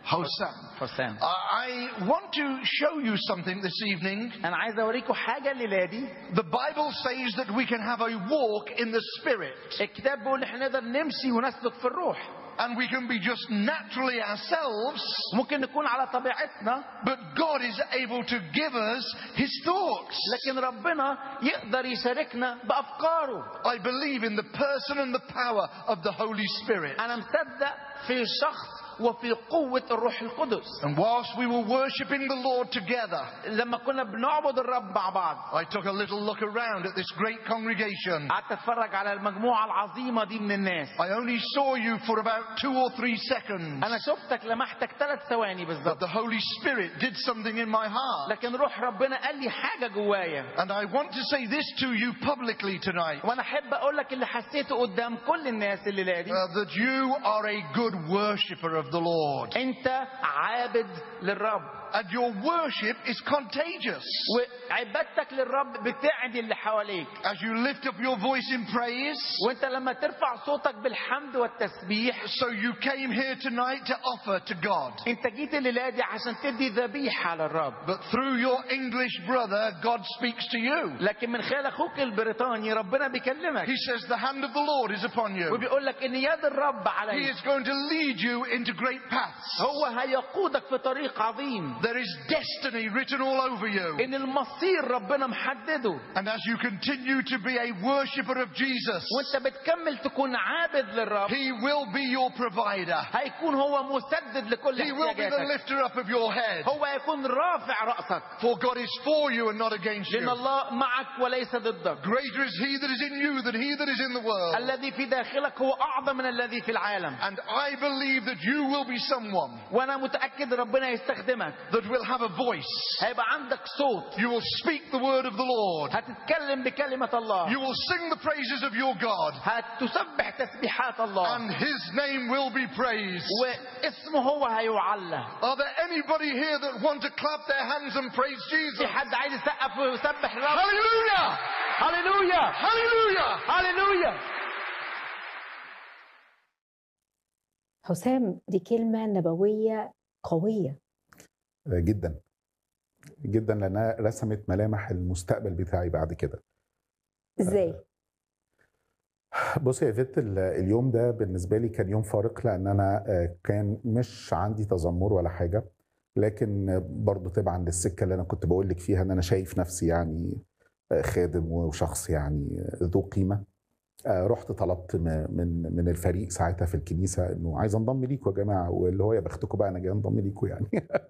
Hossam. حسام I want to show you something this evening. انا عايز اوريكم حاجه الليله دي The Bible says that we can have a walk in the Spirit الكتاب بيقول احنا نقدر نمشي ونسلك في الروح and we can be just naturally ourselves, ممكن نكون على طبيعتنا but God is able to give us His thoughts. لكن ربنا يقدر يشاركنا بافكاره I believe in the person and the power of the Holy Spirit. انا مصدق في شخص وفي قوه الروح القدس And whilst we were worshipping the Lord together, لما كنا بنعبد الرب مع بعض I took a little look around at this great congregation. قعدت اتفرج على المجموعه العظيمه دي من الناس I only saw you for about two or three seconds. انا شفتك لمحتك ثلاث ثواني But بالظبط the Holy Spirit did something in my heart. لكن روح ربنا قال لي حاجه جوايا And I want to say this to you publicly tonight وانا احب اقول لك اللي حسيته قدام كل الناس الليله دي uh, that you are a good worshipper of the Lord. انت عابد للرب And your worship is contagious. وعبادتك للرب بتعدي اللي حواليك As you lift up your voice in praise, وانت لما ترفع صوتك بالحمد والتسبيح so you came here tonight to offer to God. انت جيت الليله دي عشان تدي ذبيحه للرب But through your English brother, God speaks to you. لكن من خلال اخوك البريطاني ربنا بيكلمك He says, The hand of the Lord is upon you. وبيقول لك ان يد الرب He عليك is going to lead you into great paths. هو هيقودك في طريق عظيم There is destiny written all over you. ان المصير ربنا محدده And as you continue to be a worshiper of Jesus, وانت بتكمل تكون عابد للرب He will be your provider. هيكون هو مسدد لكل He will be the احتياجاتك lifter up of your head. هو هيكون رافع راسك For God is for you and not against لان you. الله معك وليس ضدك Greater is He that is in you than He that is in the world. الذي في داخلك هو اعظم من الذي في العالم And I believe that you will be someone وانا متاكد ربنا يستخدمك that will have a voice. هيبقى عندك صوت You will speak the word of the Lord. هتتكلم بكلمة الله You will sing the praises of your God. هتسبح تسبيحات الله And His name will be praised. واسمه هو هيعلى Are there anybody here that want to clap their hands and praise في Jesus? حد عايز يسقف ويسبح الرب Hallelujah! هللويا Hallelujah! هللويا حسام دي كلمة نبوية قوية جدا جدا لانها رسمت ملامح المستقبل بتاعي بعد كده ازاي؟ بص يا فيت ال- اليوم ده بالنسبه لي كان يوم فارق لان انا آه، كان مش عندي تذمر ولا حاجه لكن آه، برضو تبعا للسكه اللي انا كنت بقول لك فيها ان انا شايف نفسي يعني آه، خادم وشخص يعني آه، ذو قيمه آه، رحت طلبت م- من من الفريق ساعتها في الكنيسه انه عايز انضم ليكوا يا جماعه واللي هو يا بختكم بقى انا جاي انضم ليكوا يعني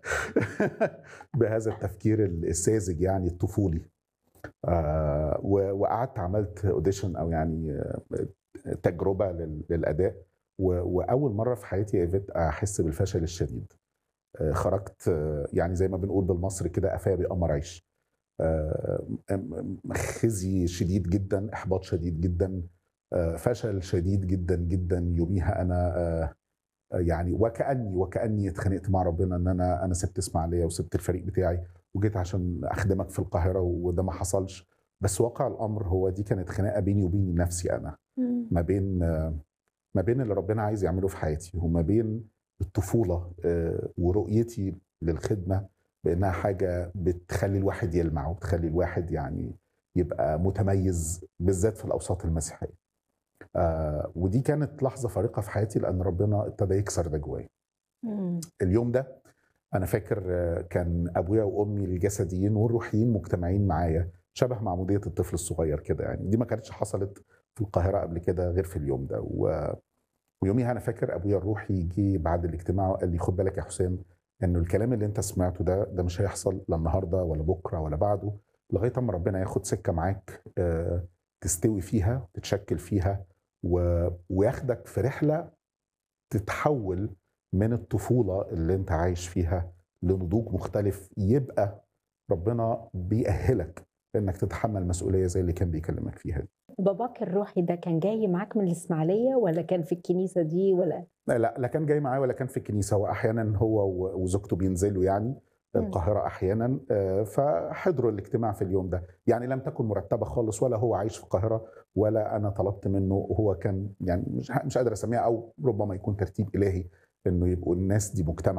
بهذا التفكير الساذج يعني الطفولي آه، و- وقعدت عملت اوديشن او يعني آه، تجربه لل- للاداء و- واول مره في حياتي يا ايفيت احس بالفشل الشديد آه، خرجت آه، يعني زي ما بنقول بالمصري كده قفايا بقمر عيش آه، م- م- خزي شديد جدا احباط شديد جدا آه، فشل شديد جدا جدا يوميها انا آه، يعني وكاني وكاني اتخانقت مع ربنا ان انا انا سبت اسماعيليه وسبت الفريق بتاعي وجيت عشان اخدمك في القاهره وده ما حصلش بس واقع الامر هو دي كانت خناقه بيني وبين نفسي انا ما بين ما بين اللي ربنا عايز يعمله في حياتي وما بين الطفوله آه، ورؤيتي للخدمه بانها حاجه بتخلي الواحد يلمع وتخلي الواحد يعني يبقى متميز بالذات في الاوساط المسيحيه. آه، ودي كانت لحظه فارقه في حياتي لان ربنا ابتدى يكسر ده جوايا. مم. اليوم ده انا فاكر آه، كان ابويا وامي الجسديين والروحيين مجتمعين معايا شبه معموديه الطفل الصغير كده يعني دي ما كانتش حصلت في القاهره قبل كده غير في اليوم ده و... ويوميها انا فاكر ابويا الروحي جه بعد الاجتماع وقال لي خد بالك يا حسام انه الكلام اللي انت سمعته ده ده مش هيحصل لا النهارده ولا بكره ولا بعده لغايه اما ربنا ياخد سكه معاك آه، تستوي فيها تتشكل فيها و... وياخدك في رحله تتحول من الطفوله اللي انت عايش فيها لنضوج مختلف يبقى ربنا بيأهلك انك تتحمل مسؤوليه زي اللي كان بيكلمك فيها دي. باباك الروحي ده كان جاي معاك من الإسماعيلية ولا كان في الكنيسة دي ولا لا لا كان جاي معاه ولا كان في الكنيسه واحيانا هو و- وزوجته بينزلوا يعني مم. القاهره احيانا آه، فحضروا الاجتماع في اليوم ده يعني لم تكن مرتبه خالص ولا هو عايش في القاهره ولا انا طلبت منه هو كان يعني مش مش قادر اسميها او ربما يكون ترتيب الهي انه يبقوا الناس دي مجتمع